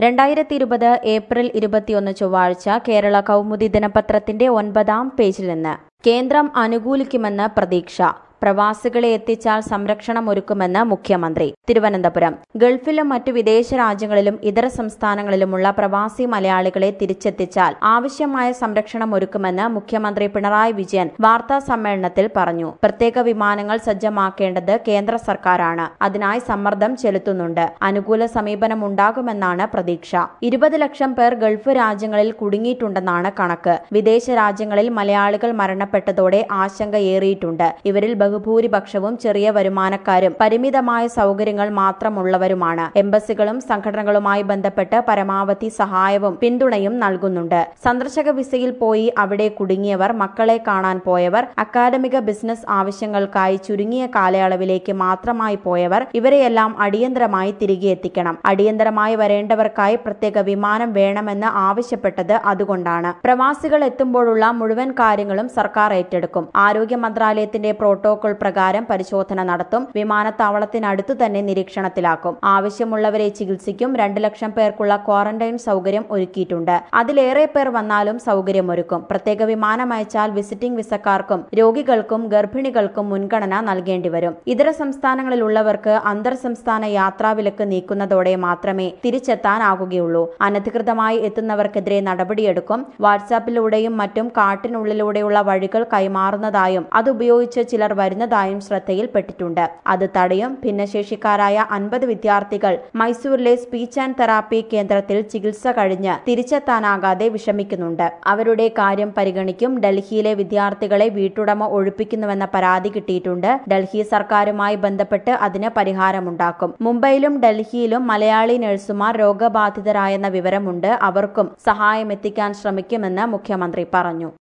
രണ്ടായിരത്തി ഇരുപത് ഏപ്രിൽ ഇരുപത്തിയൊന്ന് ചൊവ്വാഴ്ച കേരള കൗമുദി ദിനപത്രത്തിന്റെ ഒൻപതാം പേജിൽ നിന്ന് കേന്ദ്രം അനുകൂലിക്കുമെന്ന് പ്രതീക്ഷ പ്രവാസികളെ എത്തിച്ചാൽ സംരക്ഷണം ഒരുക്കുമെന്ന് മുഖ്യമന്ത്രി തിരുവനന്തപുരം ഗൾഫിലും മറ്റു വിദേശ രാജ്യങ്ങളിലും ഇതര സംസ്ഥാനങ്ങളിലുമുള്ള പ്രവാസി മലയാളികളെ തിരിച്ചെത്തിച്ചാൽ ആവശ്യമായ സംരക്ഷണം ഒരുക്കുമെന്ന് മുഖ്യമന്ത്രി പിണറായി വിജയൻ വാർത്താ സമ്മേളനത്തിൽ പറഞ്ഞു പ്രത്യേക വിമാനങ്ങൾ സജ്ജമാക്കേണ്ടത് കേന്ദ്ര സർക്കാരാണ് അതിനായി സമ്മർദ്ദം ചെലുത്തുന്നുണ്ട് അനുകൂല സമീപനം ഉണ്ടാകുമെന്നാണ് പ്രതീക്ഷ ഇരുപത് ലക്ഷം പേർ ഗൾഫ് രാജ്യങ്ങളിൽ കുടുങ്ങിയിട്ടുണ്ടെന്നാണ് കണക്ക് വിദേശ രാജ്യങ്ങളിൽ മലയാളികൾ മരണപ്പെട്ടതോടെ ആശങ്കയേറിയിട്ടുണ്ട് ഇവരിൽ ബഹുഭൂരിപക്ഷവും ചെറിയ വരുമാനക്കാരും പരിമിതമായ സൗകര്യങ്ങൾ മാത്രമുള്ളവരുമാണ് എംബസികളും സംഘടനകളുമായി ബന്ധപ്പെട്ട് പരമാവധി സഹായവും പിന്തുണയും നൽകുന്നുണ്ട് സന്ദർശക വിസയിൽ പോയി അവിടെ കുടുങ്ങിയവർ മക്കളെ കാണാൻ പോയവർ അക്കാദമിക ബിസിനസ് ആവശ്യങ്ങൾക്കായി ചുരുങ്ങിയ കാലയളവിലേക്ക് മാത്രമായി പോയവർ ഇവരെയെല്ലാം അടിയന്തരമായി തിരികെ എത്തിക്കണം അടിയന്തരമായി വരേണ്ടവർക്കായി പ്രത്യേക വിമാനം വേണമെന്ന് ആവശ്യപ്പെട്ടത് അതുകൊണ്ടാണ് പ്രവാസികൾ എത്തുമ്പോഴുള്ള മുഴുവൻ കാര്യങ്ങളും സർക്കാർ ഏറ്റെടുക്കും ആരോഗ്യ മന്ത്രാലയത്തിന്റെ പ്രോട്ടോകോൾ പ്രകാരം പരിശോധന നടത്തും വിമാനത്താവളത്തിനടുത്തു തന്നെ നിരീക്ഷണത്തിലാക്കും ആവശ്യമുള്ളവരെ ചികിത്സിക്കും രണ്ടു ലക്ഷം പേർക്കുള്ള ക്വാറന്റൈൻ സൗകര്യം ഒരുക്കിയിട്ടുണ്ട് അതിലേറെ പേർ വന്നാലും സൗകര്യമൊരുക്കും പ്രത്യേക വിമാനം അയച്ചാൽ വിസിറ്റിംഗ് വിസക്കാർക്കും രോഗികൾക്കും ഗർഭിണികൾക്കും മുൻഗണന നൽകേണ്ടി വരും ഇതര സംസ്ഥാനങ്ങളിലുള്ളവർക്ക് അന്തർ സംസ്ഥാന യാത്രാവിലക്ക് നീക്കുന്നതോടെ മാത്രമേ തിരിച്ചെത്താനാകുകയുള്ളൂ അനധികൃതമായി എത്തുന്നവർക്കെതിരെ നടപടിയെടുക്കും വാട്സാപ്പിലൂടെയും മറ്റും കാട്ടിനുള്ളിലൂടെയുള്ള വഴികൾ കൈമാറുന്നതായും അതുപയോഗിച്ച് ചിലർ വരുന്നതായും ശ്രദ്ധയിൽപ്പെട്ടിട്ടുണ്ട് അത് തടയും ഭിന്നശേഷിക്കാരായ അൻപത് വിദ്യാർത്ഥികൾ മൈസൂരിലെ സ്പീച്ച് ആൻഡ് തെറാപ്പി കേന്ദ്രത്തിൽ ചികിത്സ കഴിഞ്ഞ് തിരിച്ചെത്താനാകാതെ വിഷമിക്കുന്നുണ്ട് അവരുടെ കാര്യം പരിഗണിക്കും ഡൽഹിയിലെ വിദ്യാർത്ഥികളെ വീട്ടുടമ ഒഴിപ്പിക്കുന്നുവെന്ന പരാതി കിട്ടിയിട്ടുണ്ട് ഡൽഹി സർക്കാരുമായി ബന്ധപ്പെട്ട് അതിന് പരിഹാരമുണ്ടാക്കും മുംബൈയിലും ഡൽഹിയിലും മലയാളി നഴ്സുമാർ രോഗബാധിതരായെന്ന വിവരമുണ്ട് അവർക്കും സഹായം എത്തിക്കാൻ ശ്രമിക്കുമെന്ന് മുഖ്യമന്ത്രി പറഞ്ഞു